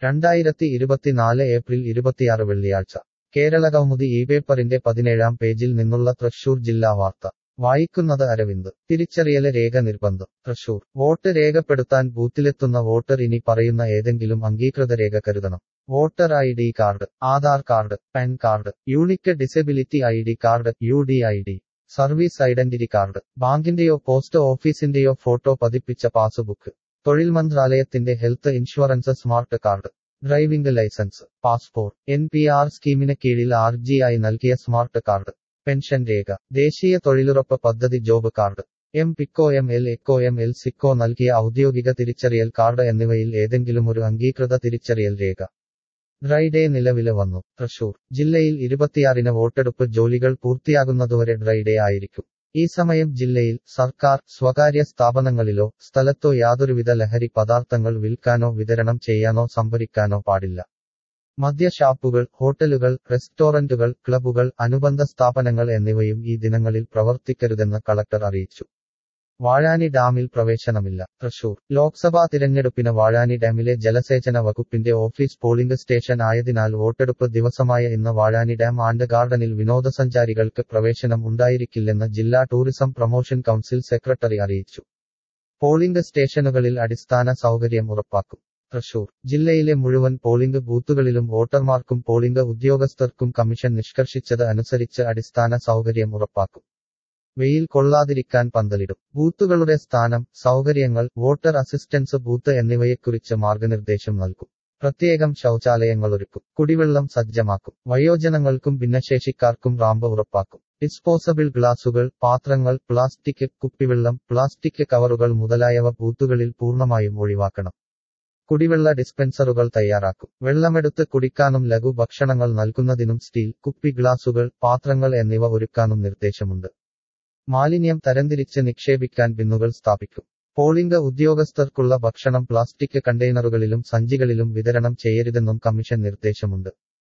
രണ്ടായിരത്തി ഇരുപത്തിനാല് ഏപ്രിൽ ഇരുപത്തിയാറ് വെള്ളിയാഴ്ച കേരള കൗമുദി ഈ പേപ്പറിന്റെ പതിനേഴാം പേജിൽ നിന്നുള്ള തൃശൂർ ജില്ലാ വാർത്ത വായിക്കുന്നത് അരവിന്ദ് തിരിച്ചറിയല് രേഖ നിർബന്ധം തൃശൂർ വോട്ട് രേഖപ്പെടുത്താൻ ബൂത്തിലെത്തുന്ന വോട്ടർ ഇനി പറയുന്ന ഏതെങ്കിലും അംഗീകൃത രേഖ കരുതണം voter I D card Aadhaar card PAN card unique disability I D card U D I D service identity card ബാങ്കിന്റെയോ പോസ്റ്റ് ഓഫീസിന്റെയോ ഫോട്ടോ പതിപ്പിച്ച പാസ്ബുക്ക് തൊഴിൽ മന്ത്രാലയത്തിന്റെ health insurance smart card driving licence passport N P R സ്കീമിന് കീഴിൽ R G ആയി നൽകിയ smart card pension രേഖ ദേശീയ തൊഴിലുറപ്പ് പദ്ധതി ജോബ് കാർഡ് എം പിക്കോ എം എൽ എക്കോ എം എൽ സിക്കോ നൽകിയ ഔദ്യോഗിക തിരിച്ചറിയൽ കാർഡ് എന്നിവയിൽ ഏതെങ്കിലും ഒരു അംഗീകൃത തിരിച്ചറിയൽ രേഖ ഡ്രൈ ഡേ നിലവില് വന്നു തൃശൂർ ജില്ലയിൽ ഇരുപത്തിയാറിന് വോട്ടെടുപ്പ് ജോലികൾ പൂർത്തിയാകുന്നതുവരെ ഡ്രൈ ഡേ ആയിരിക്കും ഈ സമയം ജില്ലയിൽ സർക്കാർ സ്വകാര്യ സ്ഥാപനങ്ങളിലോ സ്ഥലത്തോ യാതൊരുവിധ ലഹരി പദാർത്ഥങ്ങൾ വിൽക്കാനോ വിതരണം ചെയ്യാനോ സംഭരിക്കാനോ പാടില്ല മദ്യഷാപ്പുകൾ ഹോട്ടലുകൾ റെസ്റ്റോറന്റുകൾ ക്ലബുകൾ അനുബന്ധ സ്ഥാപനങ്ങൾ എന്നിവയും ഈ ദിനങ്ങളിൽ പ്രവർത്തിക്കരുതെന്ന് കളക്ടർ അറിയിച്ചു വാഴാനി ഡാമിൽ പ്രവേശനമില്ല തൃശൂർ ലോക്സഭാ തിരഞ്ഞെടുപ്പിന് വാഴാനി ഡാമിലെ ജലസേചന വകുപ്പിന്റെ ഓഫീസ് പോളിംഗ് സ്റ്റേഷൻ ആയതിനാൽ വോട്ടെടുപ്പ് ദിവസമായ ഇന്ന് വാഴാനി ഡാം ആൻഡ് ഗാർഡനിൽ വിനോദസഞ്ചാരികൾക്ക് പ്രവേശനം ഉണ്ടായിരിക്കില്ലെന്ന് ജില്ലാ ടൂറിസം പ്രൊമോഷൻ കൗൺസിൽ സെക്രട്ടറി അറിയിച്ചു പോളിംഗ് സ്റ്റേഷനുകളിൽ അടിസ്ഥാന സൗകര്യം ഉറപ്പാക്കും തൃശൂർ ജില്ലയിലെ മുഴുവൻ പോളിംഗ് ബൂത്തുകളിലും വോട്ടർമാർക്കും പോളിംഗ് ഉദ്യോഗസ്ഥർക്കും കമ്മീഷൻ നിഷ്കർഷിച്ചത് അനുസരിച്ച് അടിസ്ഥാന സൗകര്യം ഉറപ്പാക്കും വെയിൽ കൊള്ളാതിരിക്കാൻ പന്തലിടും ബൂത്തുകളുടെ സ്ഥാനം സൗകര്യങ്ങൾ വോട്ടർ അസിസ്റ്റൻസ് ബൂത്ത് എന്നിവയെക്കുറിച്ച് മാർഗനിർദ്ദേശം നൽകും പ്രത്യേകം ശൗചാലയങ്ങളൊരുക്കും കുടിവെള്ളം സജ്ജമാക്കും വയോജനങ്ങൾക്കും ഭിന്നശേഷിക്കാർക്കും റാമ്പ് ഉറപ്പാക്കും ഡിസ്പോസബിൾ ഗ്ലാസുകൾ പാത്രങ്ങൾ പ്ലാസ്റ്റിക് കുപ്പിവെള്ളം പ്ലാസ്റ്റിക് കവറുകൾ മുതലായവ ബൂത്തുകളിൽ പൂർണ്ണമായും ഒഴിവാക്കണം കുടിവെള്ള ഡിസ്പെൻസറുകൾ തയ്യാറാക്കും വെള്ളമെടുത്ത് കുടിക്കാനും ലഘു ഭക്ഷണങ്ങൾ നൽകുന്നതിനും സ്റ്റീൽ കുപ്പി ഗ്ലാസുകൾ പാത്രങ്ങൾ എന്നിവ ഒരുക്കാനും നിർദ്ദേശമുണ്ട് മാലിന്യം തരംതിരിച്ച് നിക്ഷേപിക്കാൻ ബിന്നുകൾ സ്ഥാപിക്കും പോളിംഗ് ഉദ്യോഗസ്ഥർക്കുള്ള ഭക്ഷണം പ്ലാസ്റ്റിക് കണ്ടെയ്നറുകളിലും സഞ്ചികളിലും വിതരണം ചെയ്യരുതെന്നും കമ്മീഷൻ നിർദ്ദേശമുണ്ട്